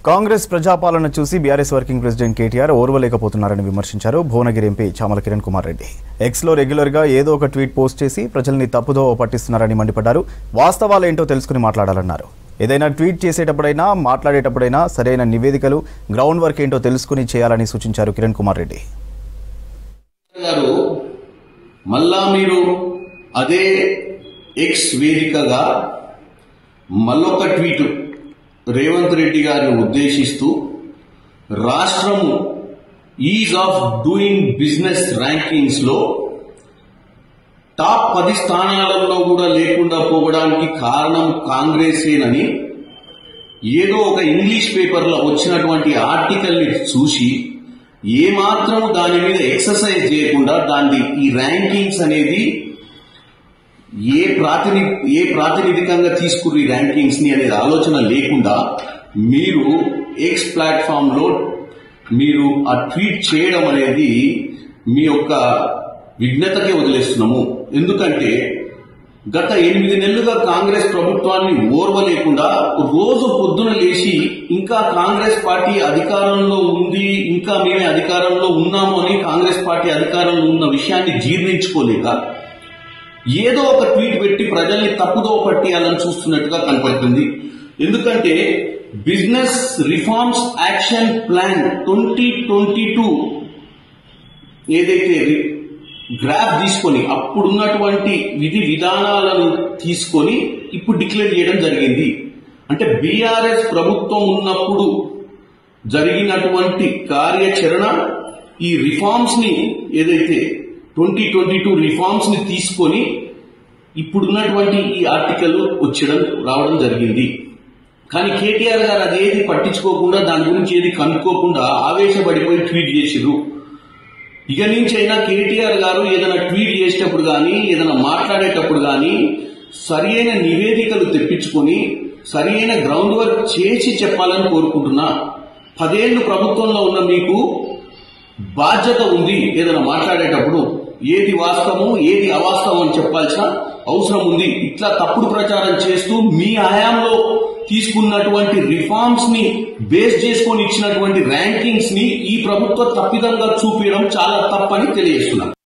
కాంగ్రెస్ ప్రజాపాలన చూసి BRS working president KTR ఓర్వలేకపోతున్నారని విమర్శించారు భువనగిరి ఎంపీ చామల కిరణ్ కుమార్ రెడ్డి ఎక్స్లో రెగ్యులర్గా ఏదో ఒక ట్వీట్ పోస్ట్ చేసి ప్రజల్ని తప్పుదోవ పట్టిస్తున్నారని మండిపడ్డారు వాస్తవాలేంటో తెలుసుకుని మాట్లాడాలన్నారు ఏదైనా ట్వీట్ చేసేటప్పుడైనా మాట్లాడేటప్పుడైనా సరైన నివేదికలు గ్రౌండ్ వర్క్ ఏంటో తెలుసుకుని చేయాలని సూచించారు కిరణ్ కుమార్ రెడ్డి గారు మళ్ళా మీరు అదే ఎక్స్ వేదికగా మళ్ళొక ట్వీట్ రేవంత్ రెడ్డి గారిని ఉద్దేశిస్తూ రాష్ట్రము ease of doing business rankings లో టాప్ పది స్థానాలలో కూడా లేకుండా పోవడానికి కారణం కాంగ్రెసేనని ఏదో ఒక ఇంగ్లీష్ పేపర్లో వచ్చినటువంటి ఆర్టికల్ ని చూసి ఏమాత్రం దాని మీద ఎక్సర్సైజ్ చేయకుండా దాన్ని ఈ ర్యాంకింగ్స్ అనేది ఏ ప్రాతిని ఏ ప్రాతినిధికంగా తీసుకుర్రు ఈ ర్యాంకింగ్స్ ని అనేది ఆలోచన లేకుండా మీరు ఎక్స్ ప్లాట్ఫామ్ లో మీరు ఆ ట్వీట్ చేయడం అనేది మీ యొక్క విఘ్నతకే వదిలేస్తున్నాము ఎందుకంటే గత ఎనిమిది నెలలుగా కాంగ్రెస్ ప్రభుత్వాన్ని ఓర్వలేకుండా రోజు పొద్దున లేచి ఇంకా కాంగ్రెస్ పార్టీ అధికారంలో ఉంది ఇంకా మేమే అధికారంలో ఉన్నాము అని కాంగ్రెస్ పార్టీ అధికారంలో ఉన్న విషయాన్ని జీర్ణించుకోలేక ఏదో ఒక ట్వీట్ పెట్టి ప్రజల్ని తప్పుదో పట్టియాలని చూస్తున్నట్టుగా కనపడుతుంది ఎందుకంటే business reforms action plan twenty twenty two ఏదైతే రి- గ్రాఫ్ తీసుకొని అప్పుడున్నటువంటి విధి విధానాలను తీసుకొని ఇప్పుడు డిక్లేర్ చేయడం జరిగింది అంటే బీఆర్ఎస్ ప్రభుత్వం ఉన్నప్పుడు జరిగినటువంటి కార్యాచరణ ఈ రిఫార్మ్స్ ని ఏదైతే ట్వంటీ ట్వంటీ టూ రిఫార్మ్స్ ని తీసుకొని ఇప్పుడున్నటువంటి ఈ ఆర్టికల్ వచ్చడం రావడం జరిగింది కానీ కేటీఆర్ గారు అదేది పట్టించుకోకుండా దాని గురించి ఏది కనుక్కోకుండా ఆవేశపడిపోయి ట్వీట్ చేసిర్రు ఇక నుంచి అయినా కేటీఆర్ గారు ఏదైనా ట్వీట్ చేసేటప్పుడు కానీ ఏదైనా మాట్లాడేటప్పుడు కానీ సరి అయిన నివేదికలు తెప్పించుకొని సరి అయిన గ్రౌండ్ వర్క్ చేసి చెప్పాలని కోరుకుంటున్నా పదేళ్లు ప్రభుత్వంలో ఉన్న మీకు బాధ్యత ఉంది ఏదైనా మాట్లాడేటప్పుడు ఏది వాస్తవం ఏది అవాస్తవం అని చెప్పాల్సిన అవసరం ఉంది ఇట్లా తప్పుడు ప్రచారం చేస్తూ మీ హయాంలో తీసుకున్నటువంటి రిఫార్మ్స్ ని బేస్ చేసుకొని ఇచ్చినటువంటి ర్యాంకింగ్స్ ని ఈ ప్రభుత్వ తప్పిదంగా చూపించడం చాలా తప్పని తెలియజేస్తున్నాను